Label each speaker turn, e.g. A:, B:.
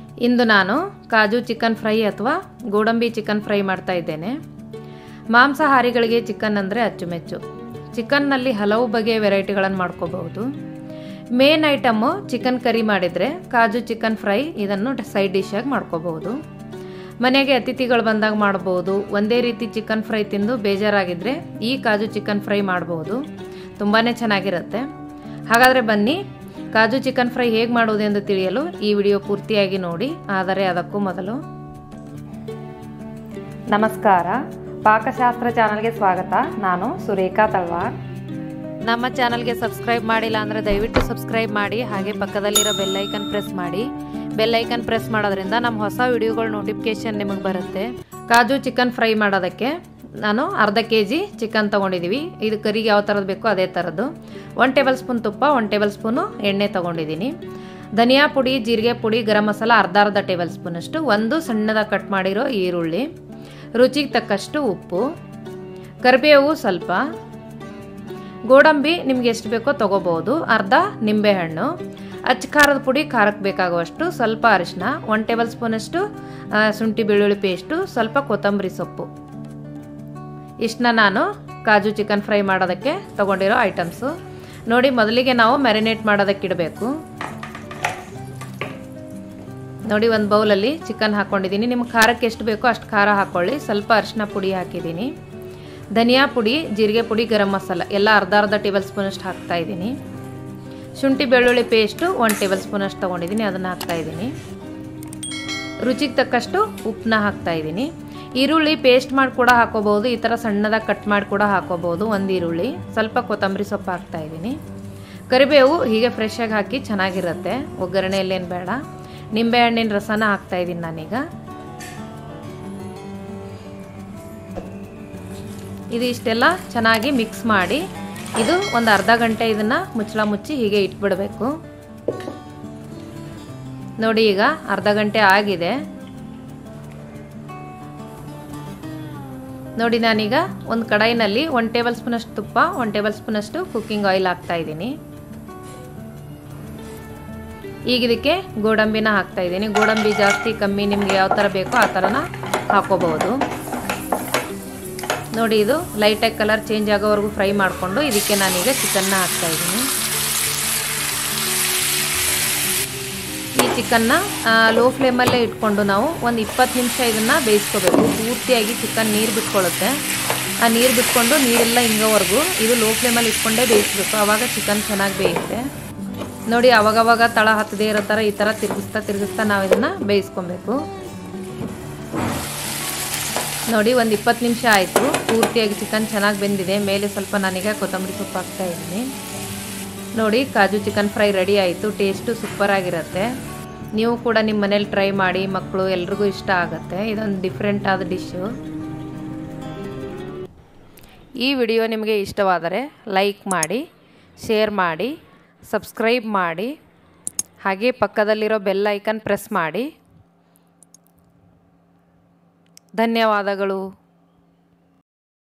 A: ಇಂದು ನಾನು ಕಾಜು chicken fry ಅಥವಾ ಗೋಡಂಬಿ ಚಿಕನ್ ಫ್ರೈ ಮಾಡ್ತಾ ಇದ್ದೇನೆ ಮಾಂಸಾಹಾರಿಗಳಿಗೆ ಚಿಕನ್ ಅಂದರೆ ಅಚ್ಚುಮೆಚ್ಚು ಚಿಕನ್ನಲ್ಲಿ ಹಲವು ಬಗೆಯ ವೆರೈಟಿಗಳನ್ನು ಮಾಡ್ಕೋಬಹುದು ಮೇನ್ ಐಟಮ್ಮು ಚಿಕನ್ ಕರಿ ಮಾಡಿದರೆ ಕಾಜು ಚಿಕನ್ ಫ್ರೈ ಇದನ್ನು ಸೈಡ್ ಡಿಶಾಗಿ ಮಾಡ್ಕೋಬಹುದು ಮನೆಗೆ ಅತಿಥಿಗಳು ಬಂದಾಗ ಮಾಡ್ಬೋದು ಒಂದೇ ರೀತಿ ಚಿಕನ್ ಫ್ರೈ ತಿಂದು ಬೇಜಾರಾಗಿದ್ದರೆ ಈ ಕಾಜು ಚಿಕನ್ ಫ್ರೈ ಮಾಡ್ಬೋದು ತುಂಬಾ ಚೆನ್ನಾಗಿರುತ್ತೆ ಹಾಗಾದರೆ ಬನ್ನಿ ಕಾಜು ಚಿಕನ್ ಫ್ರೈ ಹೇಗೆ ಮಾಡುವುದೆಂದು ತಿಳಿಯಲು ಈ ವಿಡಿಯೋ ಪೂರ್ತಿಯಾಗಿ ನೋಡಿ ಆದರೆ ಅದಕ್ಕೂ ಮೊದಲು ನಮಸ್ಕಾರ ಪಾಕಶಾಸ್ತ್ರ ಚಾನಲ್ಗೆ ಸ್ವಾಗತ ನಾನು ಸುರೇಖಾ ತಳ್ವಾರ್ ನಮ್ಮ ಚಾನಲ್ಗೆ ಸಬ್ಸ್ಕ್ರೈಬ್ ಮಾಡಿಲ್ಲ ಅಂದರೆ ದಯವಿಟ್ಟು ಸಬ್ಸ್ಕ್ರೈಬ್ ಮಾಡಿ ಹಾಗೆ ಪಕ್ಕದಲ್ಲಿರೋ ಬೆಲ್ಲೈಕನ್ ಪ್ರೆಸ್ ಮಾಡಿ ಬೆಲ್ಲೈಕನ್ ಪ್ರೆಸ್ ಮಾಡೋದ್ರಿಂದ ನಮ್ಮ ಹೊಸ ವಿಡಿಯೋಗಳ ನೋಟಿಫಿಕೇಶನ್ ನಿಮಗೆ ಬರುತ್ತೆ ಕಾಜು ಚಿಕನ್ ಫ್ರೈ ಮಾಡೋದಕ್ಕೆ ನಾನು ಅರ್ಧ ಕೆ ಜಿ ಚಿಕನ್ ತೊಗೊಂಡಿದ್ದೀವಿ ಇದು ಕರಿಗೆ ಯಾವ ಥರದ್ದು ಬೇಕೋ ಅದೇ ಥರದ್ದು ಒನ್ ಟೇಬಲ್ ಸ್ಪೂನ್ ತುಪ್ಪ ಒನ್ ಟೇಬಲ್ ಸ್ಪೂನು ಎಣ್ಣೆ ತೊಗೊಂಡಿದ್ದೀನಿ ಧನಿಯಾ ಪುಡಿ ಜೀರಿಗೆ ಪುಡಿ ಗರಂ ಮಸಾಲ ಅರ್ಧ ಅರ್ಧ ಟೇಬಲ್ ಸ್ಪೂನಷ್ಟು ಒಂದು ಸಣ್ಣದಾಗಿ ಕಟ್ ಮಾಡಿರೋ ಈರುಳ್ಳಿ ರುಚಿಗೆ ತಕ್ಕಷ್ಟು ಉಪ್ಪು ಕರಿಬೇವು ಸ್ವಲ್ಪ ಗೋಡಂಬಿ ನಿಮ್ಗೆ ಎಷ್ಟು ಬೇಕೋ ತೊಗೋಬೋದು ಅರ್ಧ ನಿಂಬೆಹಣ್ಣು ಅಚ್ಚ ಖಾರದ ಪುಡಿ ಖಾರಕ್ಕೆ ಬೇಕಾಗುವಷ್ಟು ಸ್ವಲ್ಪ ಅರಿಶಿನ ಒನ್ ಟೇಬಲ್ ಸ್ಪೂನಷ್ಟು ಶುಂಠಿ ಬೆಳ್ಳುಳ್ಳಿ ಪೇಸ್ಟು ಸ್ವಲ್ಪ ಕೊತ್ತಂಬರಿ ಸೊಪ್ಪು ಇಷ್ಟನ್ನ ನಾನು ಕಾಜು ಚಿಕನ್ ಫ್ರೈ ಮಾಡೋದಕ್ಕೆ ತೊಗೊಂಡಿರೋ ಐಟಮ್ಸು ನೋಡಿ ಮೊದಲಿಗೆ ನಾವು ಮ್ಯಾರಿನೇಟ್ ಮಾಡೋದಕ್ಕೆ ಇಡಬೇಕು ನೋಡಿ ಒಂದು ಬೌಲಲ್ಲಿ ಚಿಕನ್ ಹಾಕ್ಕೊಂಡಿದ್ದೀನಿ ನಿಮ್ಗೆ ಖಾರಕ್ಕೆ ಎಷ್ಟು ಬೇಕೋ ಅಷ್ಟು ಖಾರ ಹಾಕ್ಕೊಳ್ಳಿ ಸ್ವಲ್ಪ ಅರಿಶಿನ ಪುಡಿ ಹಾಕಿದ್ದೀನಿ ಧನಿಯಾ ಪುಡಿ ಜೀರಿಗೆ ಪುಡಿ ಗರಂ ಮಸಾಲ ಎಲ್ಲ ಅರ್ಧ ಅರ್ಧ ಟೇಬಲ್ ಸ್ಪೂನಷ್ಟು ಹಾಕ್ತಾ ಇದ್ದೀನಿ ಶುಂಠಿ ಬೆಳ್ಳುಳ್ಳಿ ಪೇಸ್ಟು ಒನ್ ಟೇಬಲ್ ಸ್ಪೂನಷ್ಟು ತೊಗೊಂಡಿದ್ದೀನಿ ಅದನ್ನು ಹಾಕ್ತಾ ಇದ್ದೀನಿ ರುಚಿಗೆ ತಕ್ಕಷ್ಟು ಉಪ್ಪನ್ನ ಹಾಕ್ತಾ ಇದ್ದೀನಿ ಈರುಳ್ಳಿ ಪೇಸ್ಟ್ ಮಾಡಿ ಕೂಡ ಹಾಕೋಬಹುದು ಈ ಥರ ಸಣ್ಣದಾಗಿ ಕಟ್ ಮಾಡಿ ಕೂಡ ಹಾಕೋಬಹುದು ಒಂದು ಈರುಳ್ಳಿ ಸ್ವಲ್ಪ ಕೊತ್ತಂಬರಿ ಸೊಪ್ಪು ಹಾಕ್ತಾ ಇದ್ದೀನಿ ಕರಿಬೇವು ಹೀಗೆ ಫ್ರೆಶ್ ಆಗಿ ಹಾಕಿ ಚೆನ್ನಾಗಿರುತ್ತೆ ಒಗ್ಗರಣೆಯಲ್ಲೇನು ಬೇಡ ನಿಂಬೆಹಣ್ಣಿನ ರಸನ ಹಾಕ್ತಾ ಇದ್ದೀನಿ ನಾನೀಗ ಇದು ಇಷ್ಟೆಲ್ಲ ಚೆನ್ನಾಗಿ ಮಿಕ್ಸ್ ಮಾಡಿ ಇದು ಒಂದು ಅರ್ಧ ಗಂಟೆ ಇದನ್ನು ಮುಚ್ಚಳ ಮುಚ್ಚಿ ಹೀಗೆ ಇಟ್ಬಿಡಬೇಕು ನೋಡಿ ಈಗ ಅರ್ಧ ಗಂಟೆ ಆಗಿದೆ ನೋಡಿ ನಾನೀಗ ಒಂದು ಕಡಾಯಿನಲ್ಲಿ ಒನ್ ಟೇಬಲ್ ಸ್ಪೂನಷ್ಟು ತುಪ್ಪ ಒನ್ ಟೇಬಲ್ ಸ್ಪೂನಷ್ಟು ಕುಕ್ಕಿಂಗ್ ಆಯಿಲ್ ಹಾಕ್ತಾ ಇದ್ದೀನಿ ಈಗ ಇದಕ್ಕೆ ಗೋಡಂಬಿನ ಹಾಕ್ತಾ ಇದ್ದೀನಿ ಗೋಡಂಬಿ ಜಾಸ್ತಿ ಕಮ್ಮಿ ನಿಮ್ಗೆ ಯಾವ ಥರ ಬೇಕೋ ಆ ಥರನ ಹಾಕೋಬಹುದು ನೋಡಿ ಇದು ಲೈಟಾಗಿ ಕಲರ್ ಚೇಂಜ್ ಆಗೋವರೆಗೂ ಫ್ರೈ ಮಾಡಿಕೊಂಡು ಇದಕ್ಕೆ ನಾನೀಗ ಚಿಕನ್ನ ಹಾಕ್ತಾ ಇದ್ದೀನಿ ಈ ಚಿಕನ್ನ ಲೋ ಫ್ಲೇಮಲ್ಲೇ ಇಟ್ಕೊಂಡು ನಾವು ಒಂದು ಇಪ್ಪತ್ತು ನಿಮಿಷ ಇದನ್ನು ಬೇಯಿಸ್ಕೋಬೇಕು ಪೂರ್ತಿಯಾಗಿ ಚಿಕನ್ ನೀರು ಬಿಟ್ಕೊಳ್ಳುತ್ತೆ ಆ ನೀರು ಬಿಟ್ಕೊಂಡು ನೀರೆಲ್ಲ ಹಿಂಗೋವರೆಗೂ ಇದು ಲೋ ಫ್ಲೇಮಲ್ಲಿ ಇಟ್ಕೊಂಡೇ ಬೇಯಿಸ್ಬೇಕು ಆವಾಗ ಚಿಕನ್ ಚೆನ್ನಾಗಿ ಬೇಯುತ್ತೆ ನೋಡಿ ಅವಾಗವಾಗ ತಳ ಹತ್ತದೇ ಇರೋ ಥರ ಈ ಥರ ತಿರುಗಿಸ್ತಾ ತಿರುಗಿಸ್ತಾ ನಾವು ಇದನ್ನು ಬೇಯಿಸ್ಕೊಬೇಕು ನೋಡಿ ಒಂದು ಇಪ್ಪತ್ತು ನಿಮಿಷ ಆಯಿತು ಪೂರ್ತಿಯಾಗಿ ಚಿಕನ್ ಚೆನ್ನಾಗಿ ಬೆಂದಿದೆ ಮೇಲೆ ಸ್ವಲ್ಪ ನಾನೀಗ ಕೊತ್ತಂಬರಿ ಸೊಪ್ಪು ಹಾಕ್ತಾ ಇದ್ದೀನಿ ನೋಡಿ ಕಾಜು ಚಿಕನ್ ಫ್ರೈ ರೆಡಿ ಆಯಿತು ಟೇಸ್ಟು ಸೂಪರಾಗಿರುತ್ತೆ ನೀವು ಕೂಡ ನಿಮ್ಮ ಮನೇಲಿ ಟ್ರೈ ಮಾಡಿ ಮಕ್ಕಳು ಎಲ್ರಿಗೂ ಇಷ್ಟ ಆಗುತ್ತೆ ಇದೊಂದು ಡಿಫ್ರೆಂಟ್ ಆದ ಡಿಶ್ಶು ಈ ವಿಡಿಯೋ ನಿಮಗೆ ಇಷ್ಟವಾದರೆ ಲೈಕ್ ಮಾಡಿ ಶೇರ್ ಮಾಡಿ ಸಬ್ಸ್ಕ್ರೈಬ್ ಮಾಡಿ ಹಾಗೆ ಪಕ್ಕದಲ್ಲಿರೋ ಬೆಲ್ ಐಕನ್ ಪ್ರೆಸ್ ಮಾಡಿ ಧನ್ಯವಾದಗಳು